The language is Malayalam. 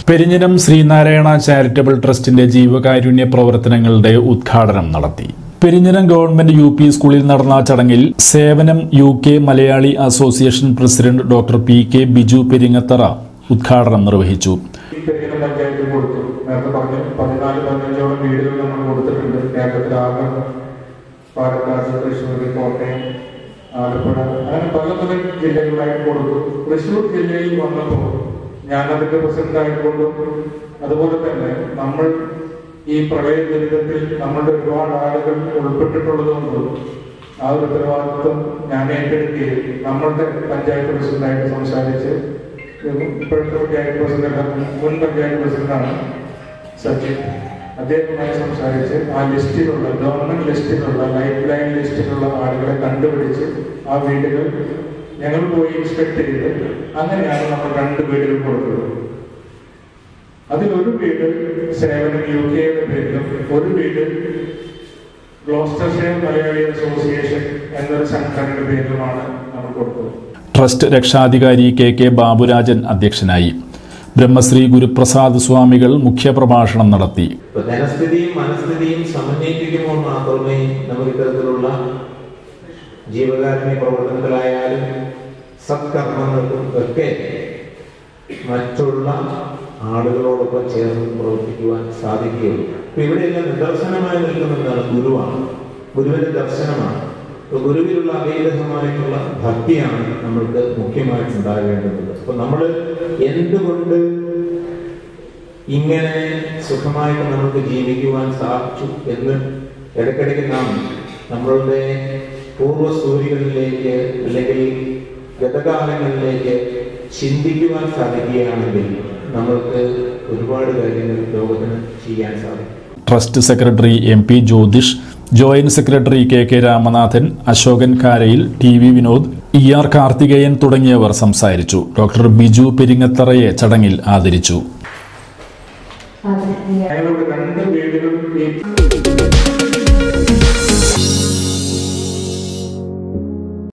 പെരിഞ്ഞനം ശ്രീനാരായണ ചാരിറ്റബിൾ ട്രസ്റ്റിന്റെ ജീവകാരുണ്യ പ്രവർത്തനങ്ങളുടെ ഉദ്ഘാടനം നടത്തി പെരിഞ്ഞനം ഗവൺമെന്റ് യു പി സ്കൂളിൽ നടന്ന ചടങ്ങിൽ Sevanam U K Malayali association president doctor P K Biju Peringathara ഉദ്ഘാടനം നിർവഹിച്ചു പെരിഞ്ഞനം പഞ്ചായത്തിൽ കൊടുത്തു നേരത്തെ പറഞ്ഞു പതിനാല് പതിനഞ്ചോളം വീടുകൾ നമ്മൾ കൊടുത്തിട്ടുണ്ട് കേരളത്തിൽ ആകെ പാലക്കാട് തൃശ്ശൂർ കോട്ടയം ആലപ്പുഴ അങ്ങനെ പല പല ജില്ലകളിലായിട്ട് കൊടുത്തു തൃശ്ശൂർ ജില്ലയിൽ വന്നപ്പോൾ ഞാൻ അതിന്റെ പ്രസിഡന്റ് ആയിക്കൊണ്ടും അതുപോലെ തന്നെ നമ്മൾ ഈ പ്രളയ ദുരിതത്തിൽ നമ്മളുടെ ഒരുപാട് ആളുകൾ ഉൾപ്പെട്ടിട്ടുള്ളതുകൊണ്ടും ആ ഒരു ഉത്തരവാദിത്വം ഞാൻ ഏറ്റെടുക്കുകയും നമ്മളുടെ പഞ്ചായത്ത് പ്രസിഡന്റായിട്ട് സംസാരിച്ച് ഇപ്പോഴത്തെ പഞ്ചായത്ത് പ്രസിഡന്റ് മുൻ പഞ്ചായത്ത് പ്രസിഡന്റാണ് സച്ചിൻ അദ്ദേഹവുമായി സംസാരിച്ച് ആ ലിസ്റ്റിലുള്ള ഗവൺമെന്റ് ലിസ്റ്റിലുള്ള ലൈഫ് ലൈൻ ലിസ്റ്റിലുള്ള ആളുകളെ കണ്ടുപിടിച്ച് ആ വീടുകൾ ഞങ്ങൾ പോയി ഇൻസ്പെക്ട് ചെയ്ത് അങ്ങനെയാണ് നമ്മൾ രണ്ട് വീടുകൾ കൊടുത്തത് അതിലൊരു വീട് സേവനം യു കെയുടെ പേരിലും ഒരു വീട് ഗ്ലോസ്റ്റർഷെയർ മലയാളി അസോസിയേഷൻ എന്നൊരു സംഘടനയുടെ പേരിലുമാണ് നമ്മൾ കൊടുത്തത് ട്രസ്റ്റ് രക്ഷാധികാരി കെ കെ ബാബുരാജൻ അധ്യക്ഷനായി ബ്രഹ്മശ്രീ ഗുരുപ്രസാദ് സ്വാമികൾ മുഖ്യപ്രഭാഷണം നടത്തി ഇപ്പൊ ധനസ്ഥിതിയും മനസ്ഥിതിയും സമന്വയിപ്പിക്കുമ്പോൾ മാത്രമേ നമുക്ക് ഇത്തരത്തിലുള്ള ജീവകാരുണ്യ പ്രവർത്തനത്തിലായാലും സത്കർമ്മങ്ങൾക്കും ഒക്കെ മറ്റുള്ള ആളുകളോടൊപ്പം ചേർന്ന് പ്രവർത്തിക്കുവാൻ സാധിക്കുകയുള്ളൂ ഇപ്പൊ ഇവിടെയെല്ലാം നിദർശനമായി നിൽക്കുന്നതാണ് ഗുരുവാണ് ഗുരുവിന്റെ ദർശനമാണ് ഇപ്പൊ ഗുരുവിലുള്ള അഭേദമായിട്ടുള്ള ഭക്തിയാണ് നമ്മൾക്ക് മുഖ്യമായിട്ട് ഉണ്ടാകേണ്ടത് അപ്പൊ നമ്മൾ എന്തുകൊണ്ട് ഇങ്ങനെ സുഖമായിട്ട് നമുക്ക് ജീവിക്കുവാൻ സാധിച്ചു എന്ന് ഇടയ്ക്കിടയ്ക്ക് നാം നമ്മളുടെ പൂർവ്വസൂരികളിലേക്ക് അല്ലെങ്കിൽ ഗതകാലങ്ങളിലേക്ക് ചിന്തിക്കുവാൻ സാധിക്കുകയാണെങ്കിൽ നമ്മൾക്ക് ഒരുപാട് കാര്യങ്ങൾ ലോകത്തിന് ചെയ്യാൻ സാധിക്കും trust secretary M P Jyothish joint secretary K K Ramanathan Ashokan Karayil T V Vinod E R Karthikeyan തുടങ്ങിയവർ സംസാരിച്ചു ഡോക്ടർ ബിജു പെരിങ്ങത്തറയെ ചടങ്ങിൽ ആദരിച്ചു ഞങ്ങളുടെ രണ്ട് വീടുകൾ ഈ